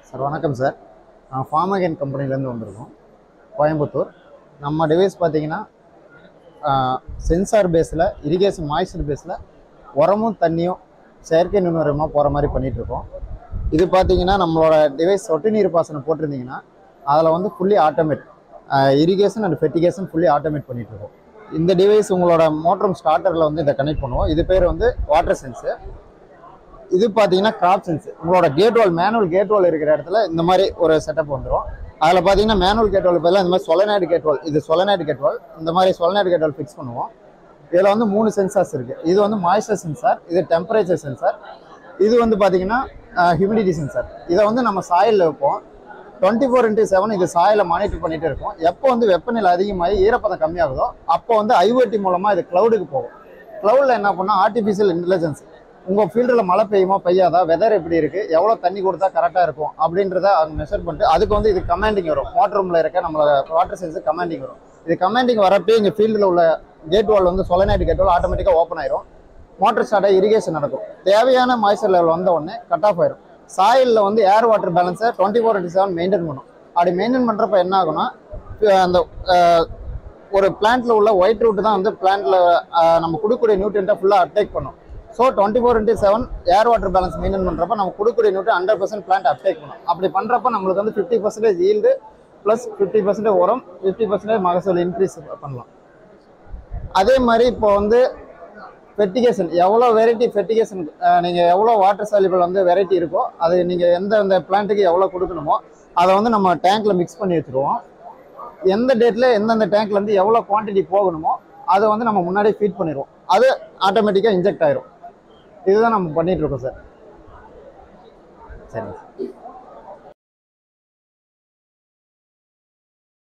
sir வணக்கம் sir நான் ஃபார்மகன் கம்பெனிலேருந்து வந்திருக்கோம் கோயம்புத்தூர் நம்ம டிவைஸ் பார்த்தீங்கன்னா சென்சார் பேஸில் இரிகேஷன் மாய்ஸ்சர் பேஸில் உரமும் தண்ணியும் செயற்கை நுண்ணுரமாக போகிற மாதிரி பண்ணிகிட்ருக்கோம் இது பார்த்தீங்கன்னா நம்மளோட டிவைஸ் சொட்டு நீர் பாசனம் போட்டிருந்தீங்கன்னா அதில் வந்து fully automate irrigation and fertigation fully automate பண்ணிகிட்ருக்கோம் இந்த டிவைஸ் உங்களோட மோட்டரும் ஸ்டார்டரில் வந்து இதை கனெக்ட் பண்ணுவோம் இது பேர் வந்து வாட்டர் சென்ஸு இது பார்த்தீங்கன்னா கிராப் சென்ஸ் உங்களோட gate valve manual gate valve இருக்கிற இடத்துல இந்த மாதிரி ஒரு செட்டப் வந்துடும் அதில் பார்த்தீங்கன்னா மேனுவல் கேட் வால் பதிலாக இந்த மாதிரி சொலனைடு கேட் வால் இது சொலனைடு கேட் வால் இந்த மாதிரி சொலனைடு கேட் வால் ஃபிக்ஸ் பண்ணுவோம் இதில் வந்து மூணு சென்சார்ஸ் இருக்குது இது வந்து மாய்ஸ்சர் சென்சார் இது டெம்பரேச்சர் சென்சார் இது வந்து பார்த்தீங்கன்னா ஹியூமிடிட்டி சென்சார் இதை வந்து நம்ம சாயலில் வைப்போம் டுவெண்ட்டி ஃபோர் இன்ட்டு செவன் இது சாயலை மானிட்டர் பண்ணிட்டு இருக்கோம் எப்போ வந்து வெப்பநிலை அதிகமாகி ஈரப்பதம் கம்மியாகுதோ அப்போ வந்து ஐஓடி மூலமாக இது க்ளவுடுக்கு போகும் க்ளவுடில் என்ன பண்ணால் ஆர்டிஃபிஷியல் இன்டெலிஜென்ஸ் உங்கள் ஃபீல்டில் மழை பெய்யுமா பெய்யாதா வெதர் எப்படி இருக்குது எவ்வளோ தண்ணி கொடுத்தா கரெக்டாக இருக்கும் அப்படின்றத அவங்க மெஷர் பண்ணிட்டு அதுக்கு வந்து இது கமாண்டிங் வரும் வாட்டர் ரூமில் இருக்க நம்மளோட வாட்டர் சென்ஸ் கமாண்டிங் வரும் இது கமாண்டிங் வரப்பே இங்கே ஃபீல்டில் உள்ள கேட் வால் வந்து சொலனைட் கேட் வால் ஆட்டோமேட்டிக்காக ஓப்பன் ஆயிரும் மோட்டர் ஸ்டார்ட் ஆகி இரிகேஷன் நடக்கும் தேவையான மாய்ச்சர் லெவல் வந்த உடனே கட் ஆஃப் ஆயிரும் சாயிலில் வந்து ஏர் வாட்டர் பேலன்ஸை twenty four into seven maintain பண்ணும் அப்படி மெயின்டைன் பண்ணுறப்ப என்ன ஆகும்னா அஹ் அந்த அஹ், ஒரு பிளான்ட்ல உள்ள ஒயிட் ரூட் தான் வந்து பிளான்ட்ல நம்ம கொடுக்கக்கூடிய நியூட்ரியண்ட்டை ஃபுல்லாக அப்டேக் பண்ணும் so twenty four into seven air water balance maintain பண்ணுறப்ப நம்ம கொடுக்கக்கூடிய nutrient hundred percent plant uptake பண்ணும் அப்படி பண்ணுறப்ப நம்மளுக்கு வந்து fifty percentage yield plus fifty percentage உரம் ஃபிஃப்டி பர்சன்டேஜ் மகசூல் இன்க்ரீஸ் பண்ணலாம் அதே மாதிரி இப்போ வந்து ஃபெர்டிகேஷன் எவ்வளோ வெரைட்டி ஃபெர்டிகேஷன் நீங்கள் எவ்வளோ வாட்டர் சாலிபிள் வந்து வெரைட்டி இருக்கோ அது நீங்கள் எந்த அந்த பிளான்ட்டுக்கு எவ்வளோ கொடுக்கணுமோ அதை வந்து நம்ம டேங்க்ல மிக்ஸ் பண்ணி வச்சுருவோம் எந்த டேட்டில் எந்தெந்த டேங்க்ல இருந்து எவ்வளோ குவான்டிட்டி போகணுமோ அதை வந்து நம்ம முன்னாடியே ஃபீட் பண்ணிடுவோம் அது ஆட்டோமேட்டிக்காக இன்ஜெக்ட் ஆயிரும் இதுதான் நம்ம பண்ணிட்டு இருக்கோம் சார் சரிங்க